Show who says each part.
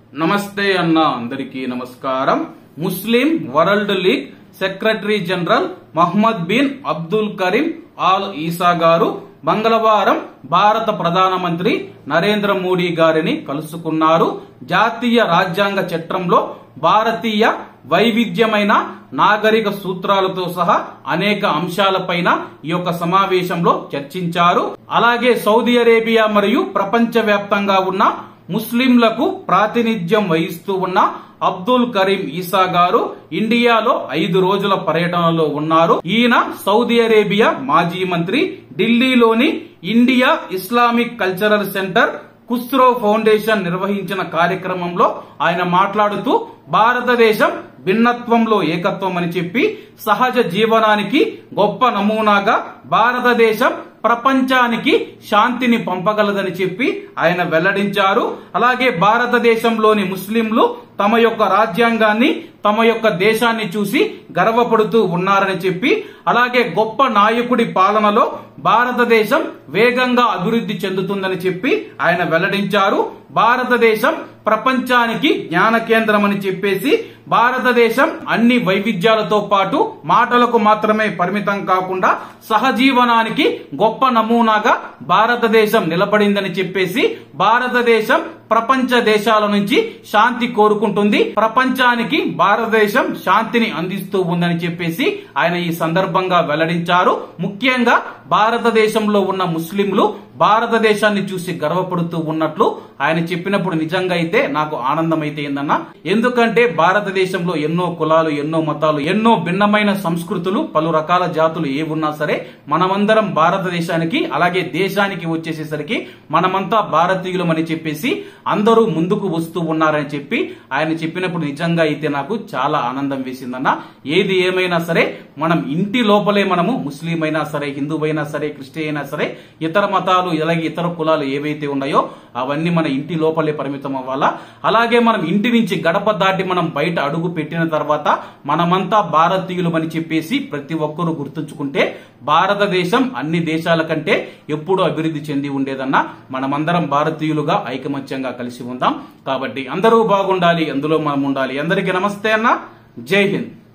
Speaker 1: నమస్తే అన్న అందరికీ నమస్కారం Muslim World League secretary general Muhammad bin Abdul Karim al Issa గారు మంగళవారం భారత ప్రధానమంత్రి నరేంద్ర మోడీ గారిని కలుసుకున్నారు జాతీయ రాజ్యాంగ చట్టంలో భారతీయ వైవిధ్యమైన నాగరిక సూత్రాలతో సహా అనేక అంశాలపైన ఈ యొక్క సమావేశంలో చర్చించారు అలాగే సౌదీ అరేబియా మరియు ప్రపంచవ్యాప్తంగా ఉన్న ముస్లింలకు ప్రాతినిధ్యం వహిస్తూ ఉన్న అబ్దుల్ కరీం ఈసా గారు ఇండియాలో ఐదు రోజుల పర్యటనలో ఉన్నారు ఈయన సౌదీ అరేబియా మాజీ మంత్రి ఢిల్లీలోని India Islamic cultural centre Khusro foundation నిర్వహించిన కార్యక్రమంలో ఆయన మాట్లాడుతూ భారతదేశం భిన్నత్వంలో ఏకత్వం అని చెప్పి సహజ జీవనానికి గొప్ప నమూనాగా భారతదేశం ప్రపంచానికి శాంతిని పంపగలదని చెప్పి ఆయన వెల్లడించారు అలాగే భారతదేశంలోని ముస్లింలు తమ యొక్క రాజ్యాంగాన్ని తమ యొక్క దేశాన్ని చూసి గర్వపడుతూ ఉన్నారని చెప్పి అలాగే గొప్ప నాయకుడి పాలనలో భారతదేశం వేగంగా అభివృద్ధి చెందుతుందని చెప్పి ఆయన వెల్లడించారు భారతదేశం ప్రపంచానికి జ్ఞాన కేంద్రం అని చెప్పేసి భారతదేశం అన్ని వైవిధ్యాలతో పాటు మాటలకు మాత్రమే పరిమితం కాకుండా సహజీవనానికి గొప్ప నమూనాగా భారతదేశం నిలబడిందని చెప్పేసి భారతదేశం ప్రపంచ దేశాల నుంచి శాంతి కోరుకుంటుంది ప్రపంచానికి భారతదేశం శాంతిని అందిస్తూ ఉందని చెప్పేసి ఆయన ఈ సందర్భంగా వెల్లడించారు ముఖ్యంగా భారతదేశంలో ఉన్న ముస్లింలు భారతదేశాన్ని చూసి గర్వపడుతూ ఉన్నట్లు ఆయన చెప్పినప్పుడు నిజంగా అయితే నాకు ఆనందం అయితే ఏందన్నా ఎందుకంటే భారతదేశంలో ఎన్నో కులాలు ఎన్నో మతాలు ఎన్నో భిన్నమైన సంస్కృతులు పలు రకాల జాతులు ఏ ఉన్నా సరే మనమందరం భారతదేశానికి అలాగే దేశానికి వచ్చేసేసరికి మనమంతా భారతీయులమని చెప్పేసి అందరూ ముందుకు వస్తూ ఉన్నారని చెప్పి ఆయన చెప్పినప్పుడు నిజంగా అయితే నాకు చాలా ఆనందం వేసిందన్న ఏది ఏమైనా సరే మనం ఇంటి లోపలే మనము ముస్లిం అయినా సరే హిందువైనా సరే క్రిస్టియన్ అయినా సరే ఇతర మతాలు అలాగే ఇతర కులాలు ఏవైతే ఉన్నాయో అవన్నీ మన ఇంటి లోపలే పరిమితం అవ్వాలా అలాగే మనం ఇంటి నుంచి గడప దాటి మనం బయట అడుగు పెట్టిన తర్వాత మనమంతా భారతీయులమని చెప్పేసి ప్రతి ఒక్కరూ గుర్తుంచుకుంటే భారతదేశం అన్ని దేశాల కంటే ఎప్పుడూ అభివృద్ధి చెంది ఉండేదన్నా మనమందరం భారతీయులుగా ఐకమత్యంగా కలిసి ఉందాం కాబట్టి అందరూ బాగుండాలి అందులో మనం ఉండాలి అందరికీ నమస్తే అన్న జై హింద్